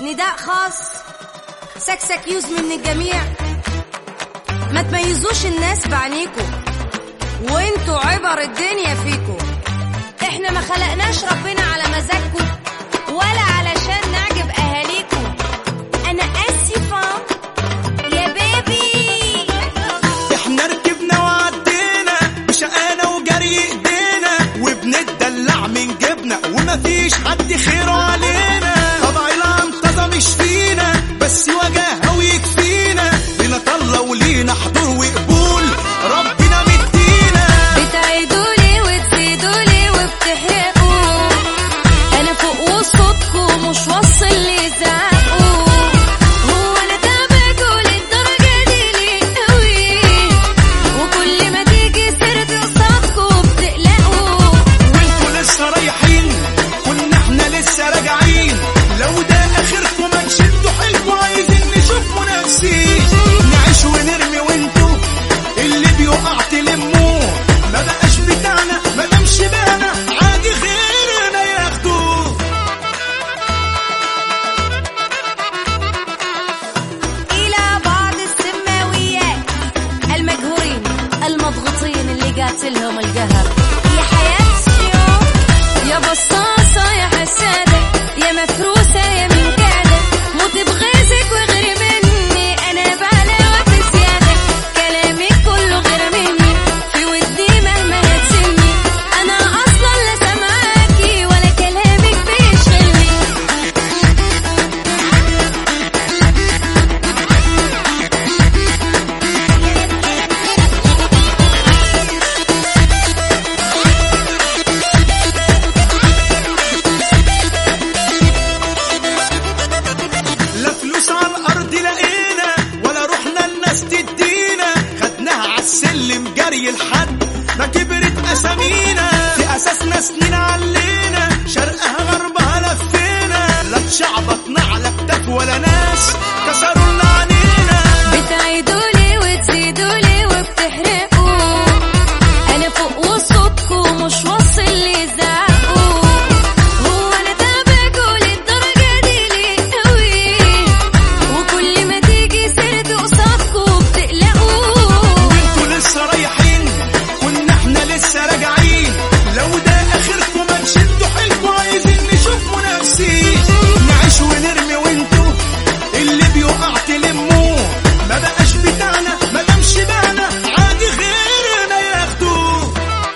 نداء خاص سكسك يوز من الجميع ما تميزوش الناس بعينيكوا وانتوا عبر الدنيا فيكوا احنا ما خلقناش ربنا على مزاجكوا ولا علشان نعجب اهاليكوا انا اسفه يا بيبي احنا ركبنا وعدينا بشقانا وجري ايدينا وبنتدلع من جبنا ومفيش حد خيره علينا طبع العنطزة مش فينا بس وجاهه ويكفينا لينا طلة ولينا حضور وقبول ربنا مدينا بتعيدولي وتزيدولي وبتحرقوا انا فوق وصوتكم مش واصل لزعقوا هو انا تابعكوا للدرجه دي ليه قوي وكل ما تيجي سيرتي قصادكوا بتقلقوا وانتوا لسه رايحين كنا احنا لسه راجعين لو ده اخركم ما تشدوا حيلكوا عايزين نشوف منافسين نعيش ونرمي وانتوا اللي بيقع تلموه ما بقاش بتاعنا ما دامش بانا عادي غيرنا ياخدوه الى بعض السماويات المجهورين المضغوطين اللي قاتلهم القهر يا حياتي يا بصاصة يا حسادة يا مفروسة يا من كادة موت بغيظك وغير مني أنا بعلاوة زيادة كلامك كله غير مني في ودي مهما هتسمي أنا أصلا لا سامعاكي ولا كلامك بيشغلني لا فلوس على الارض لقينا ولا رحنا الناس تدينا خدناها على السلم جري الحد ما كبرت اسامينا في اساسنا سنين علينا شرقها غربها لفينا لا تشعبطنا على كتاف ولا ناس كسروا لنا عنينا بتعيدولي وتزيدولي وبتحرقوا انا فوق وصوتكم مش واصل لزعقوا هو انا تابعكوا للدرجه دي ليه قوي وكل ما تيجي سيرتي قصادكوا بتقلقوا وانتوا لسه رايحين كنا احنا لسه راجعين لو ده اخركم ما تشدوا حيلكوا عايزين نشوف منافسين نعيش ونرمي وانتوا اللي بيقع تلموه ما بقاش بتاعنا ما دامش بانا عادي غيرنا ياخدوه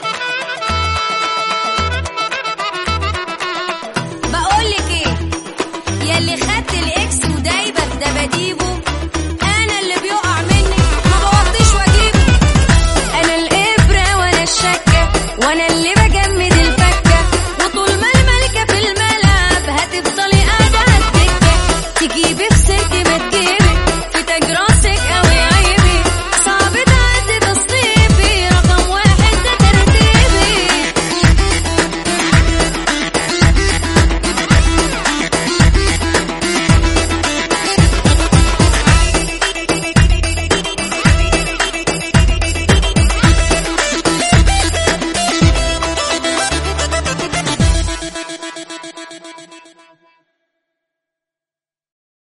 بقولك ايه ياللي خدت الاكس ودايبه في دباديبه انا اللي بيقع مني ما بوطيش واجيبه انا الابره وانا الشكه وانا اللي بجمد